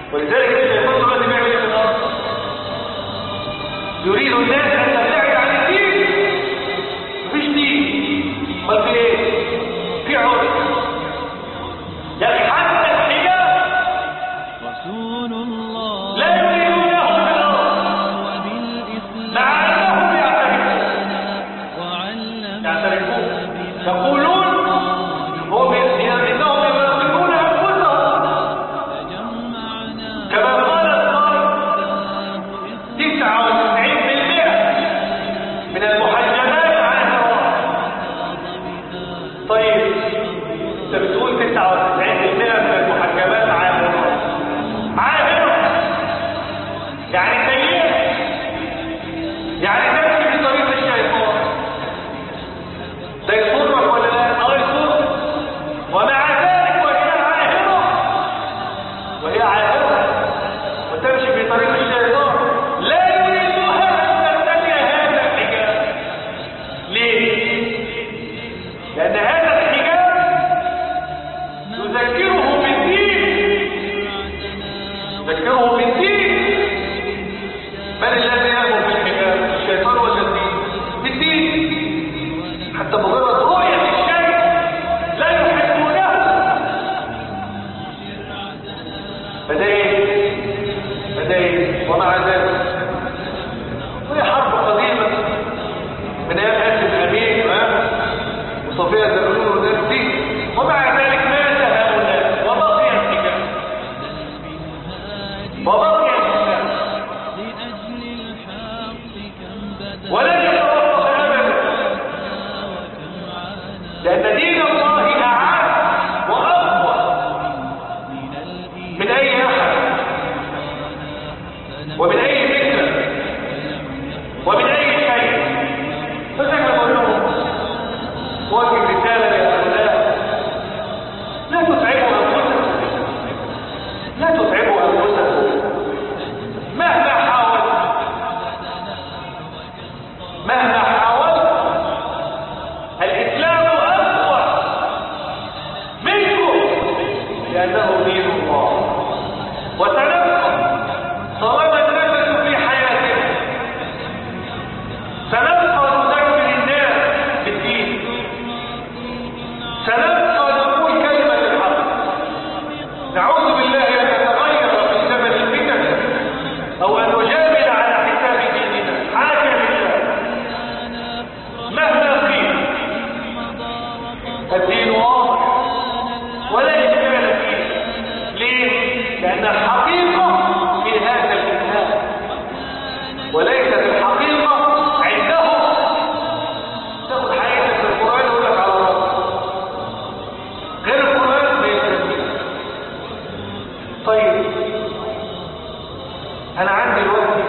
ولذلك الشيطان دلوقتي بيعمل ايه في الارض يريد الناس ان تبتعد عن الدين مفيش دين امال في ايه في عرف يعني حتى الحجاب رسول الله لا يريدونه في الارض وبالإسلام مع انهم يعترفون وعلم يعترفون يقولون هم انهم يملكون انفسهم جمعنا كما قال القائل 99% من المحجبات عن هواء طيب انت بتقول 99% من المحجبات عن هواء عاهرة يعني سيئة يعني تمشي في طريق الشيطان ده يسرك ولا لا؟ اه يسرك ومع ذلك وهي عاهرة وهي عاهرة وتمشي في طريق الشيطان لا يريدها أن ترتدي هذا الحجاب ليه؟ لأن هذا الحجاب يذكره بالدين يذكره بالدين من الذي يأمر بالحجاب؟ الشيطان ولا الدين؟ بالدين حتى مجرد رؤية الشيء لا يحبونه فده ايه فده ايه ومع ذلك وهي حرب قديمة من ايام اسم الامين ها وصفية زغلول والناس دي ومع ذلك مات هؤلاء وبقي الحجاب وبقي الاسلام لأجل الحق كم بدا ولن يتوقف ابدا وكم عانى لان دين الله اعز واقوى من الإيمان من اي احد ومن اي فكره ومن اي شيء فزي ما بقول لهم واجب رساله لهؤلاء لا تتعبوا انفسكم لا تتعبوا انفسكم مهما حاولت مهما حاولت الاسلام اقوى منكم لانه دين الله وسنبقى طالما النفس في حياتنا سنبقى نذكر الناس بالدين سنبقى نقول كلمة الحق نعوذ بالله أن نتغير في زمن الفتن أو أن نجامل على حساب ديننا حاجة لله مهما قيل الدين واضح ولا إشكال فيه ليه؟ لأن الحقيقة في هذا الكتاب وليست الحقيقة عندهم تاخد حقيقة في القرآن يقول لك على رأسك غير القرآن بيتنبيه طيب أنا عندي الوقت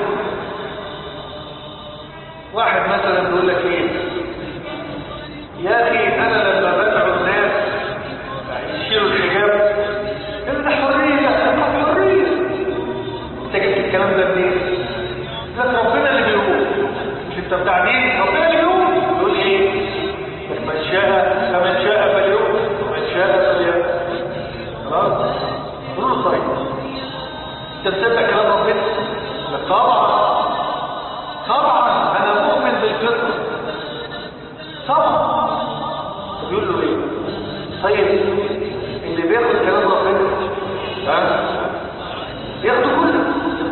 واحد مثلا بيقول لك إيه يا أخي أنا لما بدعو الناس يشيلوا الحجاب يقول ده حرية ده حرية انت جبت الكلام ده منين؟ لك ربنا اللي بيقول مش انت بتاع دين ربنا اللي بيقول يقول ايه؟ من شاء فمن شاء فليؤمن ومن شاء فليكفر خلاص؟ قول له طيب انت بتصدق كلام ربنا؟ لك طبعا طبعا انا مؤمن بالفطره طبعا طب يقول له ايه؟ طيب اللي بياخد كلام ربنا ها ياخده كله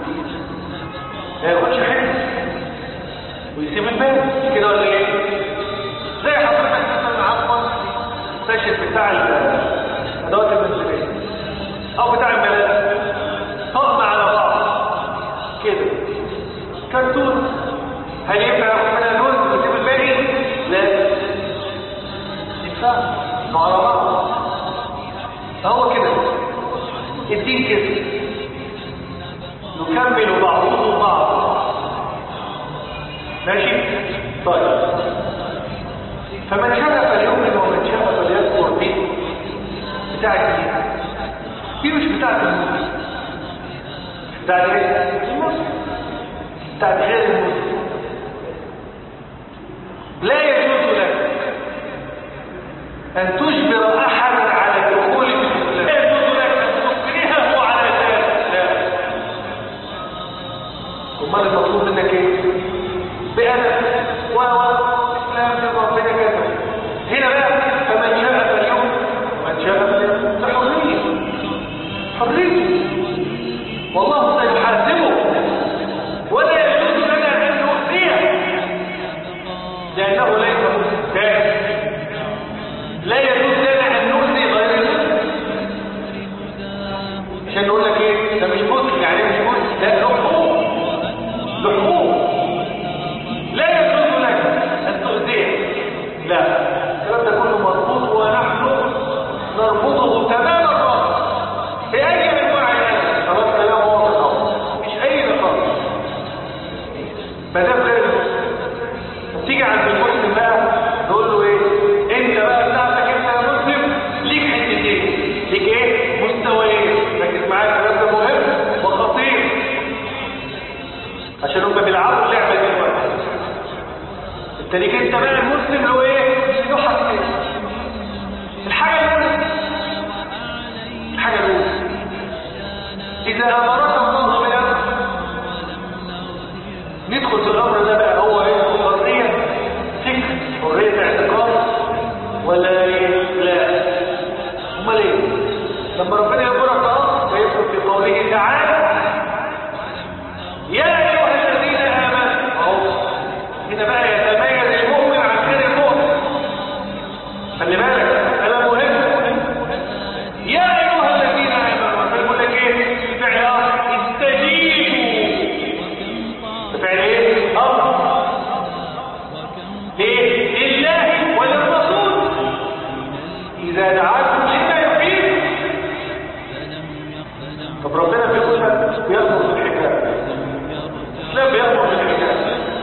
ما ياخدش حته ويسيب الباقي كده ولا ايه زي حضرتك مثلا عفوا تاشر بتاع الادوات المنزليه او بتاع الملابس طقم على بعض كده كرتون هل ينفع ياخد منها لون ويسيب الباقي لا ينفع مع على بعض فهو كده الدين كده نكمل بعضه بعض ماشي طيب فمن شاء فليؤمن ومن شاء فليكفر به بتاع الدين دي مش بتاعت المسلم بتاعت ايه؟ المسلم بتاعت غير المسلم لا يجوز لك أن تجبر أحدا على الدخول في الإسلام لا يجوز لك أن تكرهه على ذلك لا والله سيحاسبه ولا يجوز لنا ان نؤذيه لانه ليس مسلم ثاني لا يجوز لنا ان نؤذي غير المسلم عشان نقول لك ايه ده مش مسلم يعني مش مسلم لا له حقوق له حقوق لا يجوز لك ان تؤذيه لا الكلام ده كله مربوط ونحن نربطه تمام الربط باي انواع الناس خلاص كلام واضح اهو مش اي نقاش ما دام غير المسلم تيجي عند المسلم بقى تقول له ايه انت بقى بتاعتك انت يا مسلم ليك حتتين ليك ايه مستويين ركز معايا الكلام ده مهم وخطير عشان هم بيلعبوا اللعبه دي دلوقتي انت ليك انت بقى المسلم له ايه له حاجتين الحاجه الاولى الحاجه الاولى اذا امرك الله بامر ندخل في الامر ده بقى هو ايه حريه فكر حريه اعتقاد ولا ايه لا امال ايه لما ربنا يامرك بامر فيدخل في قوله تعالى يا ايها الذين امنوا اهو هنا بقى يتميز المؤمن عن غير المؤمن خلي بالك كلام مهم يا ايها الذين امنوا فيقول لك ايه فعل امر استجيبوا فعل ايه امر ليه لله وللرسول اذا دعاكم لما يحييكم طب ربنا بيقول لك بيأمر بالحجاب الاسلام بيأمر بالحجاب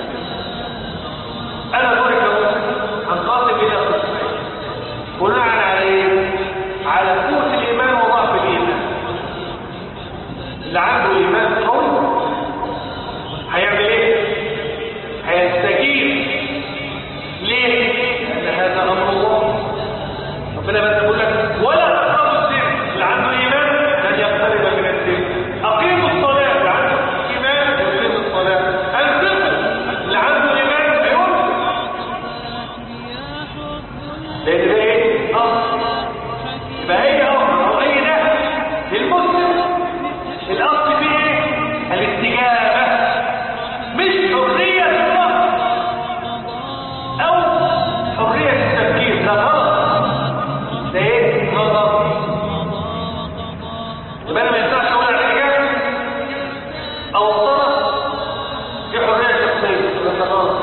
انا دوري كمسلم هنقاسم الى قسمين بناء على ايه على قوه الايمان وضعف الايمان اللي عنده ايمان قوي هيعمل ايه هيستجيب ليه لان هذا امر الله ربنا بس يقول لك ولا تقربوا الزنا اللي عنده ايمان لن يقترب من الزنا اقيموا الصلاه اللي عنده ايمان يقيم الصلاه انفقوا اللي عنده ايمان ينفق لان ده ايه امر يبقى اي امر او اي نهي للمسلم الاصل فيه ايه الاستجابه مش حريه الرفض او حريه التفكير ده غلط ده ايه غلط يبقى انا ما ينفعش اقول على الاجابه او الصلاه دي حريه شخصيه ده غلط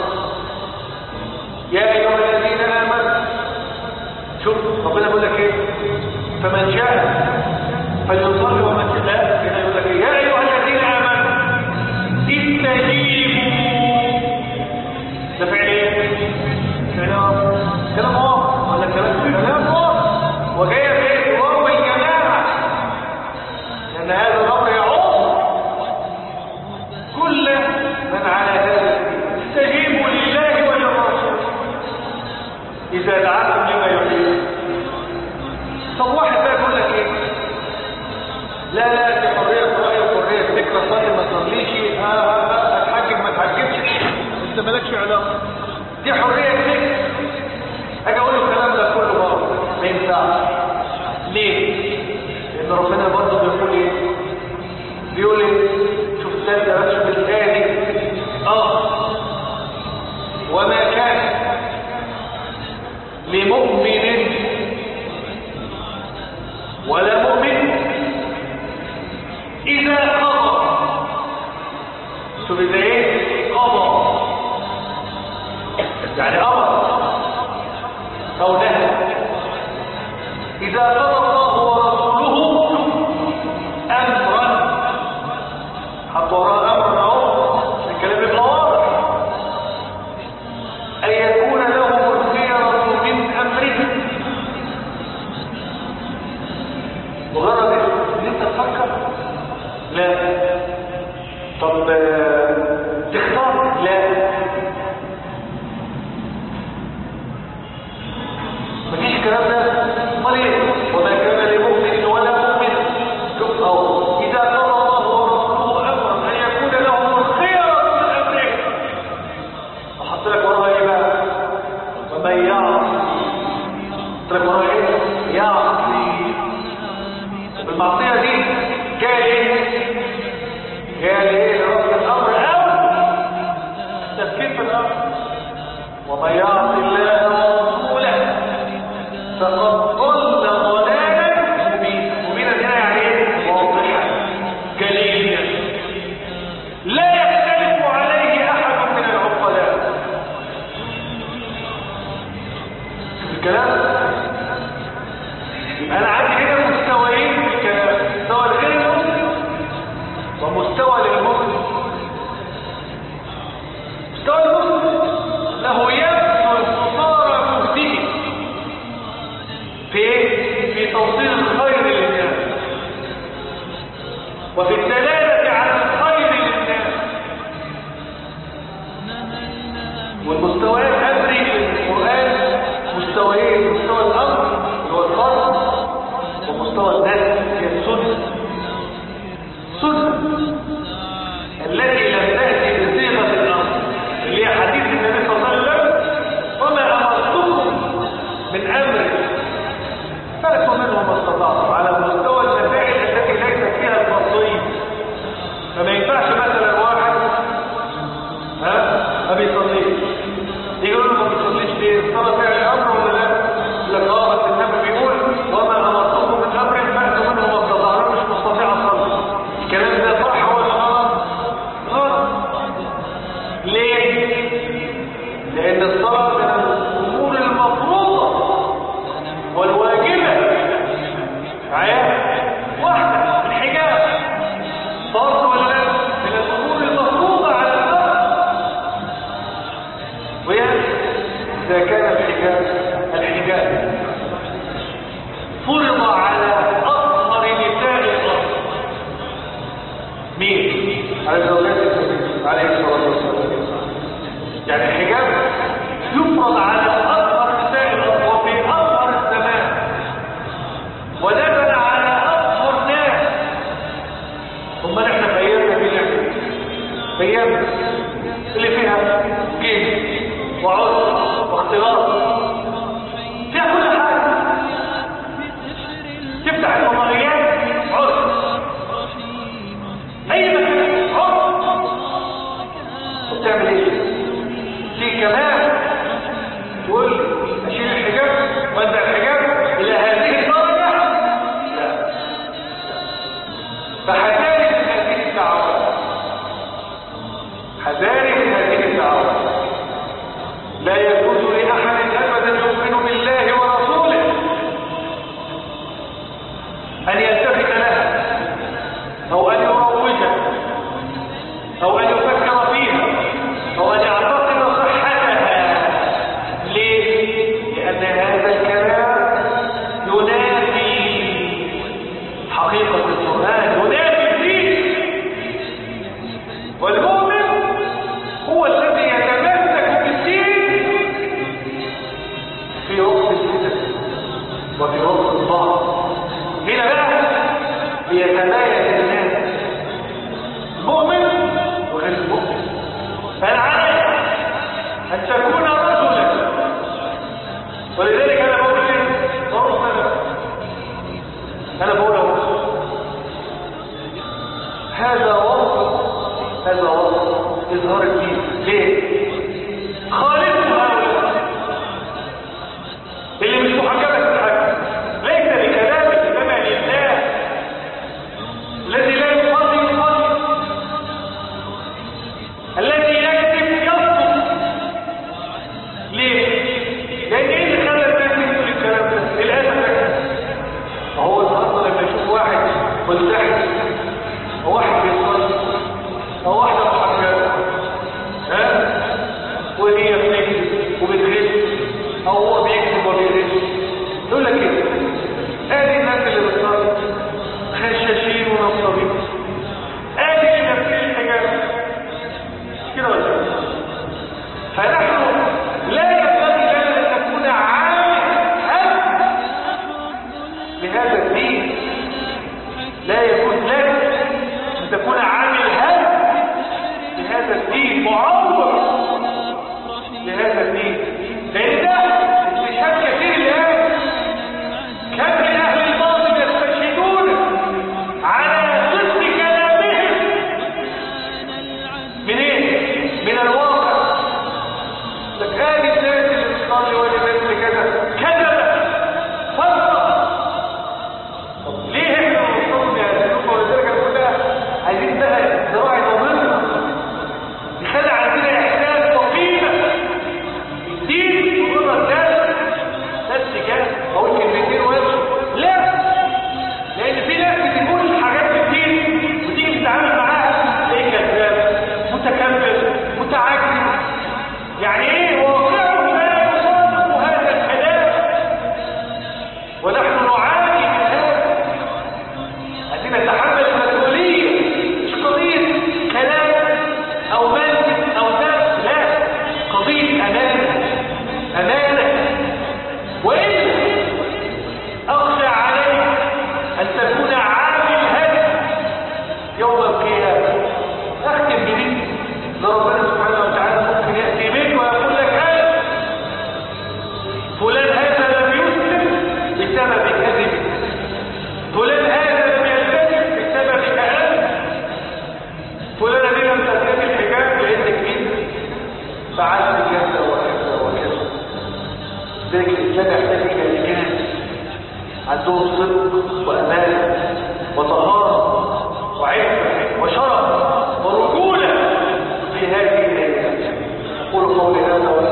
يا ايها الذين امنوا شوف ربنا بيقول لك ايه فمن شاء فليصلي ومن لا هنا يقول لك ايه يا ايها الذين امنوا استجيبوا ده فعل ايه كلام كلام واضح ولا كلام كلام واضح وجايه في واو الجماعه لان هذا الامر يعم كل من على هذا الدين استجيبوا لله وللرسول اذا دعاكم لما يحييكم طب واحد بقى يقول لك ايه لا لا دي حريه راي وحريه فكره صلي ما تصليش ها ها ها هتحجج ما تحججش انت مالكش علاقه دي حريه فكر اجي اقول له الكلام ده كله بره ما ينفعش ليه لان ربنا برضه بيقول ايه بيقول ايه شوف الثالثه بقى شوف الايه دي اه وما كان لمؤمن ولا مؤمن إذا قضى شوف إذا إيه قضى يعني أمر أو نهى إذا قضى الله ورسوله أمرا حط وراء أمر أهو الكلام يبقى واضح أن يكون لهم الخيرة من أمرهم مجرد ان انت تفكر لا طب آه، تختار لا مفيش الكلام ده امال ايه وما التي لم تأتي بصيغة الأمر اللي هي حديث النبي صلى الله عليه وسلم وما أمرتكم من أمر فأتوا منه ما استطعتم على مستوى المسائل التي ليست فيها الفصيل فما ينفعش مثلا واحد ها ما بيصليش يقول له ما بيصليش ليه الصلاه فعل امر ولا لا يقول لك اه بس النبي بيقول وما امرتكم من امر فاتوا منه ما استطعتم مش مستطيع اصلي الكلام ده صح ولا غلط غلط ليه لان الصلاه من الامور المفروضه والواجبه معايا واحده الحجاب فرض ولا لا من الامور المفروضه على الفرد ويعني اذا كان الحجاب الحجاب فرض على اطهر نساء الارض مين على زوجات النبي عليه الصلاه والسلام يعني الحجاب يفرض على اطهر نساء الارض وفي اطهر الزمان ونزل على اطهر ناس امال احنا في ايامنا دي نعمل في ايامنا اللي فيها جيش وعرض واختلاط فيها كل حاجه تفتح الفضائيات عرض اي مكان عرض وبتعمل ايه تيجي كمان تقول لي اشيل الحجاب وانزع الحجاب الى هذه الدرجه لا فحذاري من هذه الدعوات حذاري من هذه الدعوات لا يجوز لأحد أبدا يؤمن بالله ورسوله أن يلتفت لها أو أن يروجها أو أن يفكر فيها أو أن يعتقد صحتها ليه؟ لأن هذا الكلام ينافي حقيقة القرآن ينافي الدين والمؤمن هو الذي يتمسك بالدين في وقت الفتن وفي وقت الضعف هنا بقى بيتمايز الناس المؤمن وغير المؤمن فالعالم أن تكون رجلا ولذلك أنا بقول ايه؟ بقول أنا أنا بقول أهو هذا وصف هذا وصف إظهار الدين ليه؟ خالف هؤلاء اللي مش محجبة تتحجب ليس لكلامك إنما لله الذي لا يصلي يصلي الذي يكذب يصدق ليه؟ لأن إيه اللي خلى الناس يقول الكلام ده؟ للأسف هو النهارده لما يشوف واحد ملتحي أو واحد بيصلي أو واحدة محجبة ها؟ عندهم صدق وأمانة وطهارة وعفة وشرف ورجولة في هذه الأيام أقول قولي هذا